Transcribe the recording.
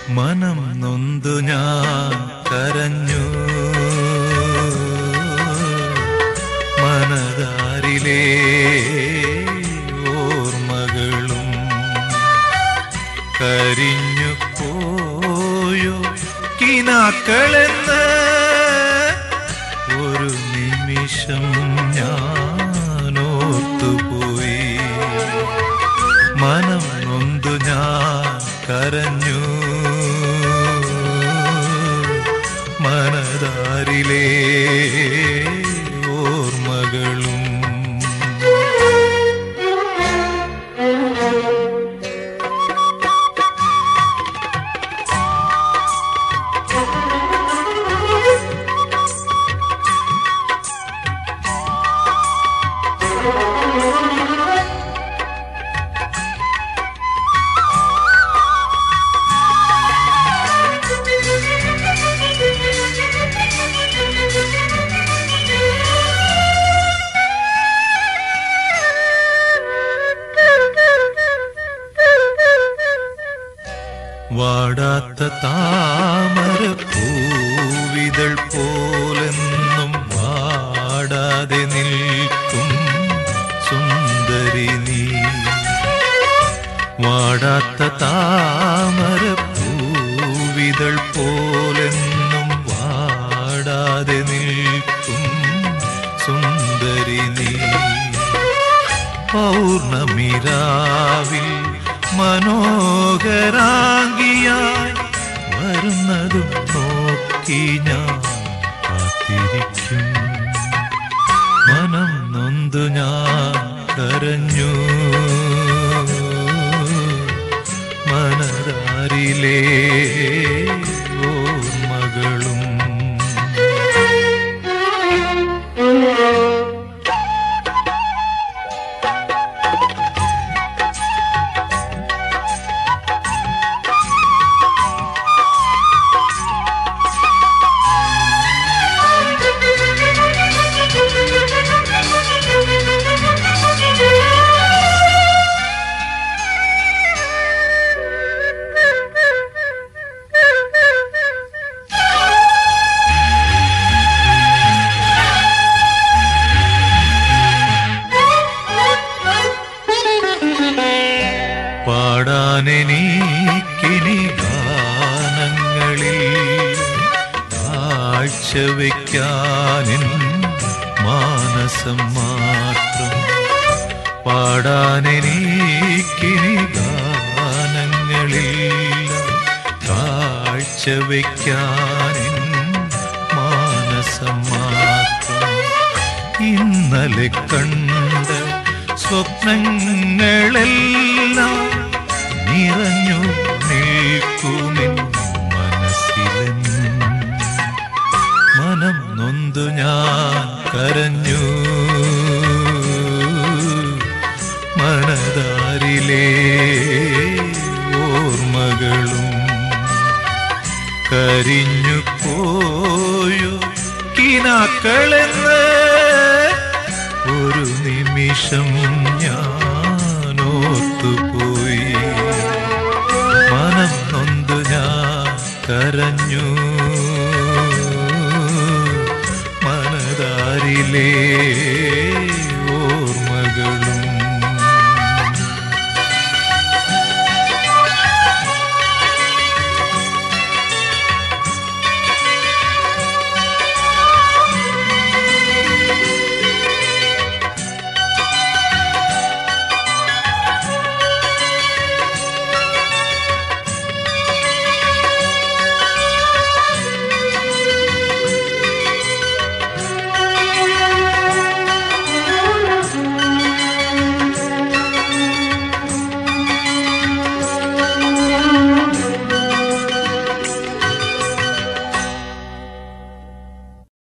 മനം നൊന്തു ഞാൻ കരഞ്ഞു മനതാരിലെ ഓർമ്മകളും കരിഞ്ഞു പോയോ കിനാക്കളെന്ന് ഒരു നിമിഷം ഞാൻ ഓർത്തുപോയി മനം നൊന്തു ഞാൻ കരഞ്ഞു മനതാരിലെ ഓർമ്മകളും വാടാത്ത താമര പൂവിതൾ പോലെന്നും വാടാതെ നിൽക്കും സുന്ദരി നീ വാടാത്ത താമര പൂവിതൾ പോലെന്നും വാടാതെ നിൽക്കും സുന്ദരി നീ പൗർണമിരാവിൽ മനോഹരാംഗിയായി വരുന്നതും നോക്കി ഞാൻ കാത്തിരിക്കും മനം നൊന്തു ഞാൻ കരഞ്ഞു മനതാരിലെ ഓർമ്മകളും പാടാനെനിക്കിനി ഗാനങ്ങളിൽ കാഴ്ചവെക്കാനിൻ മാനസം മാത്രം പാടാനെനിക്കിനി ഗാനങ്ങളിൽ കാഴ്ചവെക്കാനിൻ മാനസം മാത്രം ഇന്നലെ കണ്ട സ്വപ്നങ്ങളെല്ലാം നിറഞ്ഞു നിൽക്കുമിൻ മനസ്സിലെന്നും മനം നൊന്തു ഞാൻ കരഞ്ഞു മനതാരിലെ ഓർമ്മകളും കരിഞ്ഞു പോയോ കിനാക്കളെന്ന് ഒരു നിമിഷം ഞാൻ ഓർത്തുപോയി മനം നൊന്തു ഞാൻ കരഞ്ഞു മനതാരിലേ